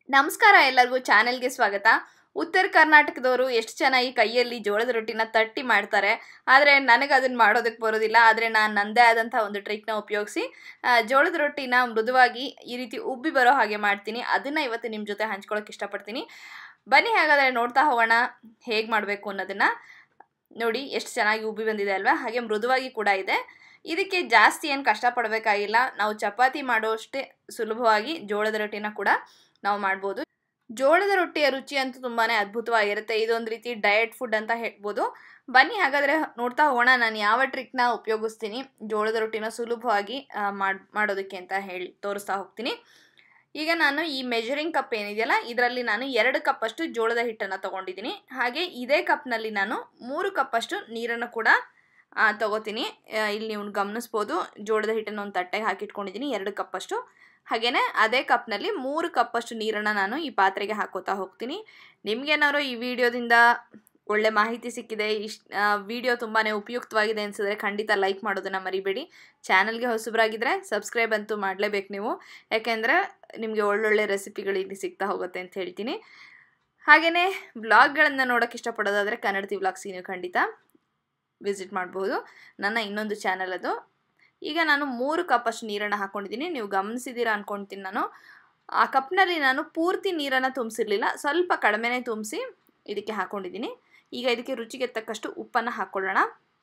ನಮಸ್ಕಾರ ಎಲ್ಲರಿಗೂ ಚಾನೆಲ್ಗೆ ಸ್ವಾಗತ ಉತ್ತರ ಕರ್ನಾಟಕದವರು ಎಷ್ಟು ಚೆನ್ನಾಗಿ ಕೈಯಲ್ಲಿ ಜೋಳದ ರೊಟ್ಟಿನ ತಟ್ಟಿ ಮಾಡ್ತಾರೆ ಆದರೆ ನನಗೆ ಅದನ್ನು ಮಾಡೋದಕ್ಕೆ ಬರೋದಿಲ್ಲ ಆದರೆ ನಾನು ನನ್ನದೇ ಆದಂಥ ಒಂದು ಟ್ರಿಕ್ನ ಉಪಯೋಗಿಸಿ ಜೋಳದ ರೊಟ್ಟಿನ ಮೃದುವಾಗಿ ಈ ರೀತಿ ಉಬ್ಬಿ ಬರೋ ಹಾಗೆ ಮಾಡ್ತೀನಿ ಅದನ್ನು ಇವತ್ತು ನಿಮ್ಮ ಜೊತೆ ಹಂಚ್ಕೊಳ್ಳೋಕೆ ಇಷ್ಟಪಡ್ತೀನಿ ಬನ್ನಿ ಹಾಗಾದರೆ ನೋಡ್ತಾ ಹೋಗೋಣ ಹೇಗೆ ಮಾಡಬೇಕು ಅನ್ನೋದನ್ನು ನೋಡಿ ಎಷ್ಟು ಚೆನ್ನಾಗಿ ಉಬ್ಬಿ ಬಂದಿದೆ ಅಲ್ವಾ ಹಾಗೆ ಮೃದುವಾಗಿ ಕೂಡ ಇದೆ ಇದಕ್ಕೆ ಜಾಸ್ತಿ ಏನು ಕಷ್ಟಪಡಬೇಕಾಗಿಲ್ಲ ನಾವು ಚಪಾತಿ ಮಾಡೋಷ್ಟೇ ಸುಲಭವಾಗಿ ಜೋಳದ ರೊಟ್ಟಿನ ಕೂಡ ನಾವು ಮಾಡ್ಬೋದು ಜೋಳದ ರೊಟ್ಟಿಯ ರುಚಿ ಅಂತೂ ತುಂಬಾ ಅದ್ಭುತವಾಗಿರುತ್ತೆ ಇದೊಂದು ರೀತಿ ಡಯಟ್ ಫುಡ್ ಅಂತ ಹೇಳ್ಬೋದು ಬನ್ನಿ ಹಾಗಾದರೆ ನೋಡ್ತಾ ಹೋಗೋಣ ನಾನು ಯಾವ ಟ್ರಿಕ್ನ ಉಪಯೋಗಿಸ್ತೀನಿ ಜೋಳದ ರೊಟ್ಟಿನ ಸುಲಭವಾಗಿ ಮಾಡಿ ಮಾಡೋದಕ್ಕೆ ಅಂತ ಹೇಳಿ ತೋರಿಸ್ತಾ ಹೋಗ್ತೀನಿ ಈಗ ನಾನು ಈ ಮೆಜರಿಂಗ್ ಕಪ್ ಏನಿದೆಯಲ್ಲ ಇದರಲ್ಲಿ ನಾನು ಎರಡು ಕಪ್ಪಷ್ಟು ಜೋಳದ ಹಿಟ್ಟನ್ನು ತೊಗೊಂಡಿದ್ದೀನಿ ಹಾಗೆ ಇದೇ ಕಪ್ನಲ್ಲಿ ನಾನು ಮೂರು ಕಪ್ಪಷ್ಟು ನೀರನ್ನು ಕೂಡ ತೊಗೋತೀನಿ ಇಲ್ಲಿ ನೀವು ಗಮನಿಸ್ಬೋದು ಜೋಳದ ಹಿಟ್ಟನ್ನು ಒಂದು ತಟ್ಟೆಗೆ ಹಾಕಿಟ್ಕೊಂಡಿದ್ದೀನಿ ಎರಡು ಕಪ್ಪಷ್ಟು ಹಾಗೆಯೇ ಅದೇ ಕಪ್ನಲ್ಲಿ ಮೂರು ಕಪ್ಪಷ್ಟು ನೀರನ್ನು ನಾನು ಈ ಪಾತ್ರೆಗೆ ಹಾಕೋತಾ ಹೋಗ್ತೀನಿ ನಿಮಗೇನಾದ್ರು ಈ ವಿಡಿಯೋದಿಂದ ಒಳ್ಳೆ ಮಾಹಿತಿ ಸಿಕ್ಕಿದೆ ಇಷ್ಟು ವಿಡಿಯೋ ತುಂಬಾ ಉಪಯುಕ್ತವಾಗಿದೆ ಅನಿಸಿದ್ರೆ ಖಂಡಿತ ಲೈಕ್ ಮಾಡೋದನ್ನು ಮರಿಬೇಡಿ ಚಾನಲ್ಗೆ ಹೊಸಬರಾಗಿದ್ದರೆ ಸಬ್ಸ್ಕ್ರೈಬ್ ಅಂತೂ ಮಾಡಲೇಬೇಕು ನೀವು ಯಾಕೆಂದರೆ ನಿಮಗೆ ಒಳ್ಳೊಳ್ಳೆ ರೆಸಿಪಿಗಳು ಇಲ್ಲಿ ಸಿಗ್ತಾ ಹೋಗುತ್ತೆ ಅಂತ ಹೇಳ್ತೀನಿ ಹಾಗೆಯೇ ವ್ಲಾಗ್ಗಳನ್ನು ನೋಡೋಕ್ಕೆ ಇಷ್ಟಪಡೋದಾದರೆ ಕನ್ನಡತಿ ವ್ಲಾಗ್ಸಿಗೆ ನೀವು ಖಂಡಿತ ವಿಸಿಟ್ ಮಾಡಬಹುದು ನನ್ನ ಇನ್ನೊಂದು ಚಾನಲ್ ಅದು ಈಗ ನಾನು ಮೂರು ಕಪ್ಪಷ್ಟು ನೀರನ್ನು ಹಾಕ್ಕೊಂಡಿದ್ದೀನಿ ನೀವು ಗಮನಿಸಿದ್ದೀರಾ ಅಂದ್ಕೊಳ್ತೀನಿ ನಾನು ಆ ಕಪ್ನಲ್ಲಿ ನಾನು ಪೂರ್ತಿ ನೀರನ್ನು ತುಂಬಿಸಿರಲಿಲ್ಲ ಸ್ವಲ್ಪ ಕಡಿಮೆನೇ ತುಂಬಿಸಿ ಇದಕ್ಕೆ ಹಾಕ್ಕೊಂಡಿದ್ದೀನಿ ಈಗ ಇದಕ್ಕೆ ರುಚಿಗೆ ತಕ್ಕಷ್ಟು ಉಪ್ಪನ್ನು ಹಾಕ್ಕೊಳ್ಳೋಣ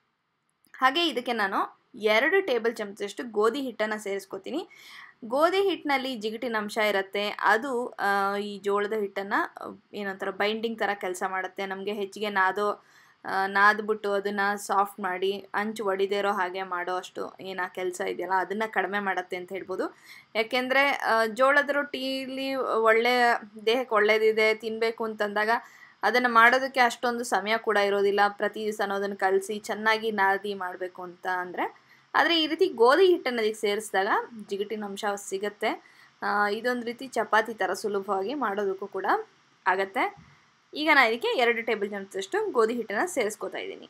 ಹಾಗೆ ಇದಕ್ಕೆ ನಾನು ಎರಡು ಟೇಬಲ್ ಚಮಚದಷ್ಟು ಗೋಧಿ ಹಿಟ್ಟನ್ನು ಸೇರಿಸ್ಕೊತೀನಿ ಗೋಧಿ ಹಿಟ್ಟಿನಲ್ಲಿ ಜಿಗುಟಿನ ಅಂಶ ಇರುತ್ತೆ ಅದು ಈ ಜೋಳದ ಹಿಟ್ಟನ್ನು ಏನಂತಾರ ಬೈಂಡಿಂಗ್ ಥರ ಕೆಲಸ ಮಾಡುತ್ತೆ ನಮಗೆ ಹೆಚ್ಚಿಗೆ ನಾದೋ ನಾದ್ಬಿಟ್ಟು ಅದನ್ನು ಸಾಫ್ಟ್ ಮಾಡಿ ಅಂಚು ಒಡಿದೇ ಇರೋ ಹಾಗೆ ಮಾಡೋ ಅಷ್ಟು ಏನು ಆ ಕೆಲಸ ಇದೆಯಲ್ಲ ಅದನ್ನು ಕಡಿಮೆ ಮಾಡುತ್ತೆ ಅಂತ ಹೇಳ್ಬೋದು ಯಾಕೆಂದರೆ ಜೋಳದ ರೊಟ್ಟಿಲಿ ಒಳ್ಳೆ ದೇಹಕ್ಕೆ ಒಳ್ಳೇದಿದೆ ತಿನ್ನಬೇಕು ಅಂತಂದಾಗ ಅದನ್ನು ಮಾಡೋದಕ್ಕೆ ಅಷ್ಟೊಂದು ಸಮಯ ಕೂಡ ಇರೋದಿಲ್ಲ ಪ್ರತಿ ದಿವಸನೂ ಅದನ್ನು ಕಲಸಿ ಚೆನ್ನಾಗಿ ನಾದಿ ಮಾಡಬೇಕು ಅಂತ ಅಂದರೆ ಆದರೆ ಈ ರೀತಿ ಗೋಧಿ ಹಿಟ್ಟನ್ನು ಅದಕ್ಕೆ ಸೇರಿಸಿದಾಗ ಜಿಗುಟಿನ ಅಂಶ ಸಿಗುತ್ತೆ ಇದೊಂದು ರೀತಿ ಚಪಾತಿ ಥರ ಸುಲಭವಾಗಿ ಮಾಡೋದಕ್ಕೂ ಕೂಡ ಆಗತ್ತೆ ಈಗ ನಾನು ಇದಕ್ಕೆ ಎರಡು ಟೇಬಲ್ ಚಮಚದಷ್ಟು ಗೋಧಿ ಹಿಟ್ಟನ್ನು ಸೇರಿಸ್ಕೊತಾ ಇದ್ದೀನಿ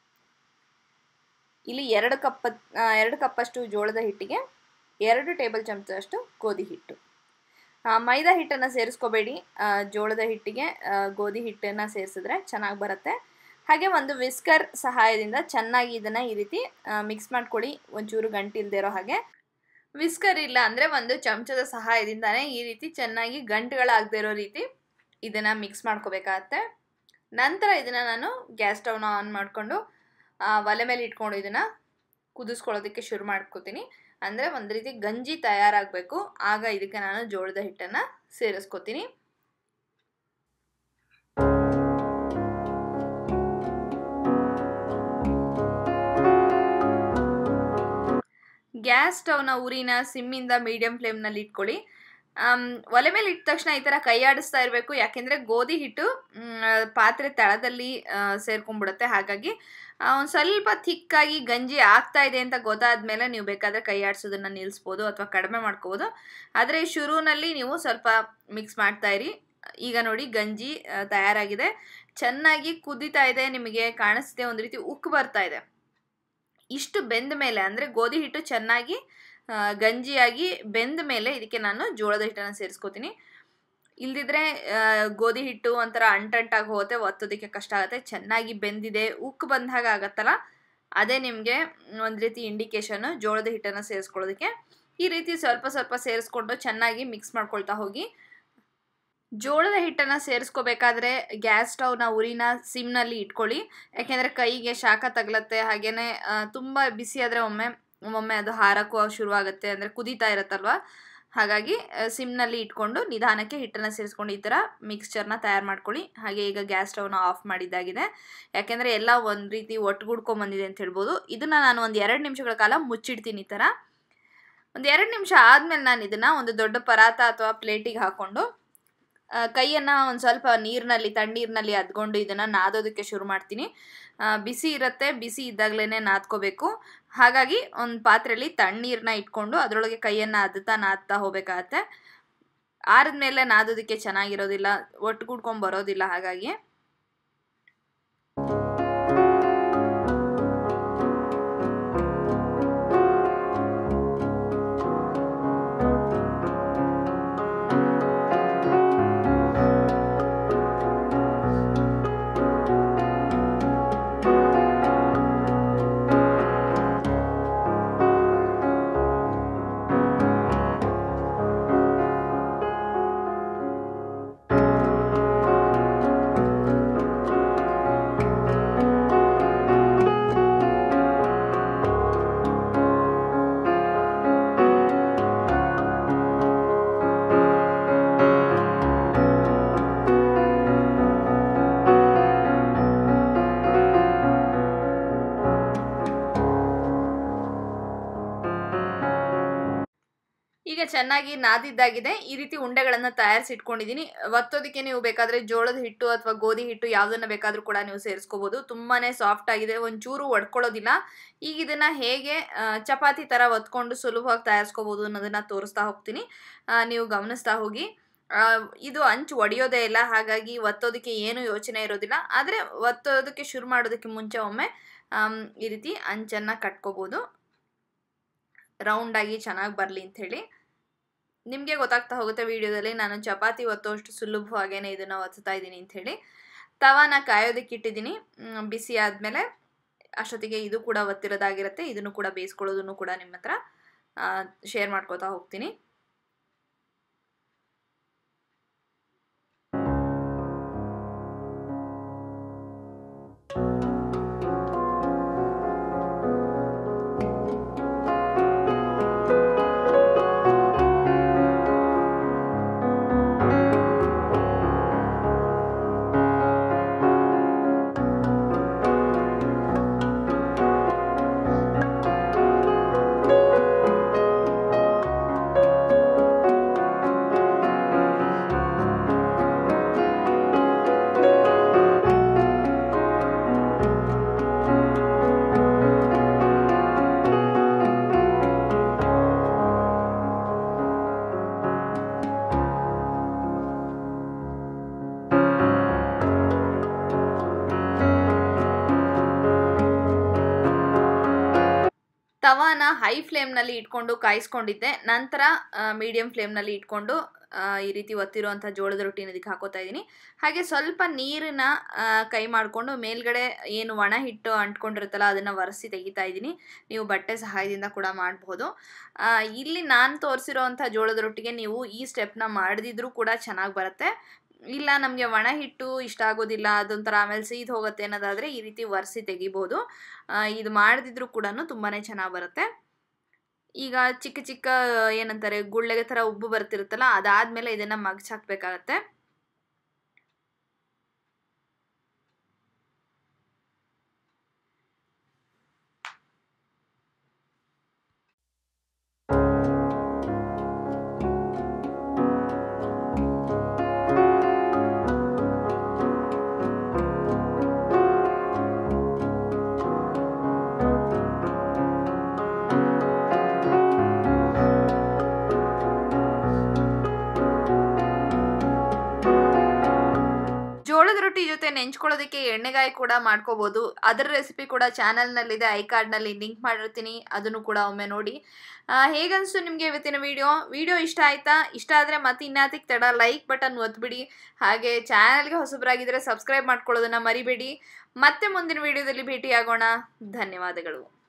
ಇಲ್ಲಿ ಎರಡು ಕಪ್ ಎರಡು ಕಪ್ಪಷ್ಟು ಜೋಳದ ಹಿಟ್ಟಿಗೆ ಎರಡು ಟೇಬಲ್ ಚಮಚದಷ್ಟು ಗೋಧಿ ಹಿಟ್ಟು ಮೈದಾ ಹಿಟ್ಟನ್ನು ಸೇರಿಸ್ಕೋಬೇಡಿ ಜೋಳದ ಹಿಟ್ಟಿಗೆ ಗೋಧಿ ಹಿಟ್ಟನ್ನು ಸೇರಿಸಿದ್ರೆ ಚೆನ್ನಾಗಿ ಬರುತ್ತೆ ಹಾಗೆ ಒಂದು ವಿಸ್ಕರ್ ಸಹಾಯದಿಂದ ಚೆನ್ನಾಗಿ ಇದನ್ನು ಈ ರೀತಿ ಮಿಕ್ಸ್ ಮಾಡ್ಕೊಳ್ಳಿ ಒಂಚೂರು ಗಂಟಿಲ್ದೇ ಇರೋ ಹಾಗೆ ವಿಸ್ಕರ್ ಇಲ್ಲ ಅಂದರೆ ಒಂದು ಚಮಚದ ಸಹಾಯದಿಂದನೇ ಈ ರೀತಿ ಚೆನ್ನಾಗಿ ಗಂಟುಗಳಾಗದೇ ಇರೋ ರೀತಿ ಇದನ್ನು ಮಿಕ್ಸ್ ಮಾಡ್ಕೋಬೇಕಾಗತ್ತೆ ನಂತರ ಇದನ್ನು ನಾನು ಗ್ಯಾಸ್ ಸ್ಟವ್ನ ಆನ್ ಮಾಡಿಕೊಂಡು ಒಲೆ ಮೇಲೆ ಇಟ್ಕೊಂಡು ಇದನ್ನು ಕುದಿಸ್ಕೊಳ್ಳೋದಕ್ಕೆ ಶುರು ಮಾಡ್ಕೋತೀನಿ ಅಂದರೆ ಒಂದು ರೀತಿ ಗಂಜಿ ತಯಾರಾಗಬೇಕು ಆಗ ಇದಕ್ಕೆ ನಾನು ಜೋಳದ ಹಿಟ್ಟನ್ನು ಸೇರಿಸ್ಕೋತೀನಿ ಗ್ಯಾಸ್ ಸ್ಟವ್ನ ಉರಿನ ಸಿಮ್ಮಿಂದ ಮೀಡಿಯಂ ಫ್ಲೇಮ್ನಲ್ಲಿ ಇಟ್ಕೊಳ್ಳಿ ಒಲೆ ಮೇಲೆ ಇಟ್ಟ ತಕ್ಷಣ ಈ ಥರ ಕೈ ಆಡಿಸ್ತಾ ಇರಬೇಕು ಯಾಕೆಂದರೆ ಗೋಧಿ ಹಿಟ್ಟು ಪಾತ್ರೆ ತಳದಲ್ಲಿ ಸೇರ್ಕೊಂಡ್ಬಿಡುತ್ತೆ ಹಾಗಾಗಿ ಒಂದು ಸ್ವಲ್ಪ ಥಿಕ್ಕಾಗಿ ಗಂಜಿ ಆಗ್ತಾ ಇದೆ ಅಂತ ಗೊತ್ತಾದ್ಮೇಲೆ ನೀವು ಬೇಕಾದರೆ ಕೈ ಆಡಿಸೋದನ್ನು ನಿಲ್ಲಿಸ್ಬೋದು ಅಥವಾ ಕಡಿಮೆ ಮಾಡ್ಕೋಬೋದು ಆದರೆ ಶುರುವಿನಲ್ಲಿ ನೀವು ಸ್ವಲ್ಪ ಮಿಕ್ಸ್ ಮಾಡ್ತಾ ಇರಿ ಈಗ ನೋಡಿ ಗಂಜಿ ತಯಾರಾಗಿದೆ ಚೆನ್ನಾಗಿ ಕುದೀತಾ ಇದೆ ನಿಮಗೆ ಕಾಣಿಸ್ತಿದೆ ಒಂದು ರೀತಿ ಉಕ್ಕು ಬರ್ತಾ ಇದೆ ಇಷ್ಟು ಬೆಂದ ಮೇಲೆ ಅಂದರೆ ಗೋಧಿ ಹಿಟ್ಟು ಚೆನ್ನಾಗಿ ಗಂಜಿಯಾಗಿ ಬೆಂದ ಮೇಲೆ ಇದಕ್ಕೆ ನಾನು ಜೋಳದ ಹಿಟ್ಟನ್ನು ಸೇರಿಸ್ಕೋತೀನಿ ಇಲ್ದಿದ್ರೆ ಗೋಧಿ ಹಿಟ್ಟು ಒಂಥರ ಅಂಟಂಟಾಗಿ ಹೋಗುತ್ತೆ ಒತ್ತೋದಕ್ಕೆ ಕಷ್ಟ ಆಗುತ್ತೆ ಚೆನ್ನಾಗಿ ಬೆಂದಿದೆ ಉಕ್ಕು ಬಂದಾಗ ಆಗತ್ತಲ್ಲ ಅದೇ ನಿಮಗೆ ಒಂದು ರೀತಿ ಇಂಡಿಕೇಶನ್ನು ಜೋಳದ ಹಿಟ್ಟನ್ನು ಸೇರಿಸ್ಕೊಳ್ಳೋದಕ್ಕೆ ಈ ರೀತಿ ಸ್ವಲ್ಪ ಸ್ವಲ್ಪ ಸೇರಿಸ್ಕೊಂಡು ಚೆನ್ನಾಗಿ ಮಿಕ್ಸ್ ಮಾಡ್ಕೊಳ್ತಾ ಹೋಗಿ ಜೋಳದ ಹಿಟ್ಟನ್ನು ಸೇರಿಸ್ಕೋಬೇಕಾದ್ರೆ ಗ್ಯಾಸ್ ಸ್ಟವ್ನ ಉರಿನ ಸಿಮ್ನಲ್ಲಿ ಇಟ್ಕೊಳ್ಳಿ ಯಾಕೆಂದರೆ ಕೈಗೆ ಶಾಖ ತಗಲತ್ತೆ ಹಾಗೆಯೇ ತುಂಬ ಬಿಸಿ ಆದರೆ ಒಮ್ಮೆ ಒಮ್ಮೊಮ್ಮೆ ಅದು ಹಾರಕ್ಕೂ ಶುರುವಾಗುತ್ತೆ ಅಂದರೆ ಕುದೀತಾ ಇರುತ್ತಲ್ವ ಹಾಗಾಗಿ ಸಿಮ್ನಲ್ಲಿ ಇಟ್ಕೊಂಡು ನಿಧಾನಕ್ಕೆ ಹಿಟ್ಟನ್ನು ಸೇರಿಸ್ಕೊಂಡು ಈ ಥರ ಮಿಕ್ಸ್ಚರ್ನ ತಯಾರು ಮಾಡ್ಕೊಳ್ಳಿ ಹಾಗೆ ಈಗ ಗ್ಯಾಸ್ ಸ್ಟವ್ನ ಆಫ್ ಮಾಡಿದ್ದಾಗಿದೆ ಯಾಕೆಂದರೆ ಎಲ್ಲ ಒಂದು ರೀತಿ ಒಟ್ಟುಗೂಡ್ಕೊಂಬಂದಿದೆ ಅಂತ ಹೇಳ್ಬೋದು ಇದನ್ನು ನಾನು ಒಂದು ಎರಡು ನಿಮಿಷಗಳ ಕಾಲ ಮುಚ್ಚಿಡ್ತೀನಿ ಈ ಥರ ಒಂದು ಎರಡು ನಿಮಿಷ ಆದಮೇಲೆ ನಾನು ಇದನ್ನು ಒಂದು ದೊಡ್ಡ ಪರಾತ ಅಥವಾ ಪ್ಲೇಟಿಗೆ ಹಾಕ್ಕೊಂಡು ಕೈಯನ್ನು ಒಂದು ಸ್ವಲ್ಪ ನೀರಿನಲ್ಲಿ ತಣ್ಣೀರಿನಲ್ಲಿ ಅದ್ಕೊಂಡು ಇದನ್ನು ನಾದೋದಕ್ಕೆ ಶುರು ಮಾಡ್ತೀನಿ ಬಿಸಿ ಇರುತ್ತೆ ಬಿಸಿ ಇದ್ದಾಗಲೇ ನಾದ್ಕೋಬೇಕು ಹಾಗಾಗಿ ಒಂದು ಪಾತ್ರೆಯಲ್ಲಿ ತಣ್ಣೀರನ್ನ ಇಟ್ಕೊಂಡು ಅದರೊಳಗೆ ಕೈಯನ್ನು ಅದ್ತಾ ನಾದ್ತಾ ಹೋಗ್ಬೇಕಾಗತ್ತೆ ಆರಿದ್ಮೇಲೆ ನಾದೋದಕ್ಕೆ ಚೆನ್ನಾಗಿರೋದಿಲ್ಲ ಒಟ್ಟುಗೂಡ್ಕೊಂಡು ಬರೋದಿಲ್ಲ ಹಾಗಾಗಿ ಈಗ ಚೆನ್ನಾಗಿ ನಾದಿದ್ದಾಗಿದೆ ಈ ರೀತಿ ಉಂಡೆಗಳನ್ನು ತಯಾರಿಸಿ ಇಟ್ಕೊಂಡಿದ್ದೀನಿ ಒತ್ತೋದಕ್ಕೆ ನೀವು ಬೇಕಾದರೆ ಜೋಳದ ಹಿಟ್ಟು ಅಥವಾ ಗೋಧಿ ಹಿಟ್ಟು ಯಾವುದನ್ನು ಬೇಕಾದರೂ ಕೂಡ ನೀವು ಸೇರಿಸ್ಕೋಬೋದು ತುಂಬಾ ಸಾಫ್ಟ್ ಆಗಿದೆ ಒಂಚೂರು ಒಡ್ಕೊಳ್ಳೋದಿಲ್ಲ ಈಗ ಇದನ್ನು ಹೇಗೆ ಆ, ಚಪಾತಿ ಥರ ಒತ್ಕೊಂಡು ಸುಲಭವಾಗಿ ತಯಾರಿಸ್ಕೋಬೋದು ಅನ್ನೋದನ್ನು ತೋರಿಸ್ತಾ ಹೋಗ್ತೀನಿ ಆ, ನೀವು ಗಮನಿಸ್ತಾ ಹೋಗಿ ಆ, ಇದು ಅಂಚು ಒಡೆಯೋದೇ ಇಲ್ಲ ಹಾಗಾಗಿ ಒತ್ತೋದಕ್ಕೆ ಏನು ಯೋಚನೆ ಇರೋದಿಲ್ಲ ಆದರೆ ಒತ್ತೋದಕ್ಕೆ ಶುರು ಮಾಡೋದಕ್ಕೆ ಮುಂಚೆ ಒಮ್ಮೆ ಆಮ್, ಈ ರೀತಿ ಅಂಚನ್ನು ಕಟ್ಕೋಬೋದು ರೌಂಡಾಗಿ ಚೆನ್ನಾಗಿ ಬರಲಿ ಅಂಥೇಳಿ ನಿಮಗೆ ಗೊತ್ತಾಗ್ತಾ ಹೋಗುತ್ತೆ ವಿಡಿಯೋದಲ್ಲಿ ನಾನು ಚಪಾತಿ ಒತ್ತೋಷ್ಟು ಸುಲಭವಾಗೇನೆ ಇದನ್ನು ಒತ್ತಾ ಇದ್ದೀನಿ ಅಂಥೇಳಿ ತವಾನ ಕಾಯೋದಕ್ಕೆ ಇಟ್ಟಿದ್ದೀನಿ ಮ್, ಬಿಸಿ ಆದಮೇಲೆ ಅಷ್ಟೊತ್ತಿಗೆ ಇದು ಕೂಡ ಒತ್ತಿರೋದಾಗಿರುತ್ತೆ ಇದನ್ನು ಕೂಡ ಬೇಯಿಸ್ಕೊಳ್ಳೋದನ್ನು ಕೂಡ ನಿಮ್ಮ ಹತ್ರ ಶೇರ್ ಮಾಡ್ಕೋತಾ ಹೋಗ್ತೀನಿ ತವಾನ ಹೈ ಫ್ಲೇಮ್ನಲ್ಲಿ ಇಟ್ಕೊಂಡು ಕಾಯಿಸ್ಕೊಂಡಿದ್ದೆ ನಂತರ ಮೀಡಿಯಂ ಫ್ಲೇಮ್ನಲ್ಲಿ ಇಟ್ಕೊಂಡು ಆ, ಈ ರೀತಿ ಒತ್ತಿರುವಂಥ ಜೋಳದ ರೊಟ್ಟಿನ ಇದಕ್ಕೆ ಹಾಕೋತಾ ಇದ್ದೀನಿ ಹಾಗೆ ಸ್ವಲ್ಪ ನೀರನ್ನ ಆ, ಕೈ ಮಾಡಿಕೊಂಡು ಮೇಲ್ಗಡೆ ಏನು ಒಣ ಹಿಟ್ಟು ಅಂಟ್ಕೊಂಡಿರುತ್ತಲ್ಲ ಅದನ್ನು ಒರೆಸಿ ತೆಗಿತಾ ಇದ್ದೀನಿ ನೀವು ಬಟ್ಟೆ ಸಹಾಯದಿಂದ ಕೂಡ ಮಾಡಬಹುದು ಇಲ್ಲಿ ನಾನು ತೋರಿಸಿರೋವಂಥ ಜೋಳದ ರೊಟ್ಟಿಗೆ ನೀವು ಈ ಸ್ಟೆಪ್ನ ಮಾಡದಿದ್ರೂ ಕೂಡ ಚೆನ್ನಾಗಿ ಬರುತ್ತೆ ಇಲ್ಲ ನಮಗೆ ಒಣ ಹಿಟ್ಟು ಇಷ್ಟ ಆಗೋದಿಲ್ಲ ಅದೊಂಥರ ಆಮೇಲೆ ಸೀದ್ ಹೋಗುತ್ತೆ ಅನ್ನೋದಾದರೆ ಈ ರೀತಿ ಒರೆಸಿ ತೆಗಿಬೋದು ಆ, ಇದು ಮಾಡದಿದ್ರೂ ಕೂಡ ತುಂಬಾ ಚೆನ್ನಾಗಿ ಬರುತ್ತೆ ಈಗ ಚಿಕ್ಕ ಚಿಕ್ಕ ಏನಂತಾರೆ ಗುಳ್ಳೆಗೆ ಥರ ಉಬ್ಬು ಬರ್ತಿರುತ್ತಲ್ಲ ಅದಾದಮೇಲೆ ಇದನ್ನು ಮಗ್ಚ್ ಹಾಕಬೇಕಾಗತ್ತೆ ಜೋಳದ ರೊಟ್ಟಿ ಜೊತೆ ನೆಂಚ್ಕೊಳ್ಳೋದಕ್ಕೆ ಎಣ್ಣೆಗಾಯಿ ಕೂಡ ಮಾಡ್ಕೋಬೋದು ಅದರ ರೆಸಿಪಿ ಕೂಡ ಚಾನಲ್ನಲ್ಲಿದೆ ಐ ಕಾರ್ಡ್ನಲ್ಲಿ ಲಿಂಕ್ ಮಾಡಿರ್ತೀನಿ ಅದನ್ನು ಕೂಡ ಒಮ್ಮೆ ನೋಡಿ ಆ, ಹೇಗನ್ನಿಸ್ತು ನಿಮಗೆ ಇವತ್ತಿನ ವಿಡಿಯೋ ವಿಡಿಯೋ ಇಷ್ಟ ಆಯ್ತಾ ಇಷ್ಟ ಆದರೆ ಮತ್ತೆ ಇನ್ಯಾತಕ್ಕೆ ತಡ ಲೈಕ್ ಬಟನ್ ಒತ್ಬಿಡಿ ಹಾಗೆ ಚಾನಲ್ಗೆ ಹೊಸಬರಾಗಿದ್ದರೆ ಸಬ್ಸ್ಕ್ರೈಬ್ ಮಾಡ್ಕೊಳ್ಳೋದನ್ನು ಮರಿಬೇಡಿ ಮತ್ತೆ ಮುಂದಿನ ವಿಡಿಯೋದಲ್ಲಿ ಭೇಟಿಯಾಗೋಣ ಧನ್ಯವಾದಗಳು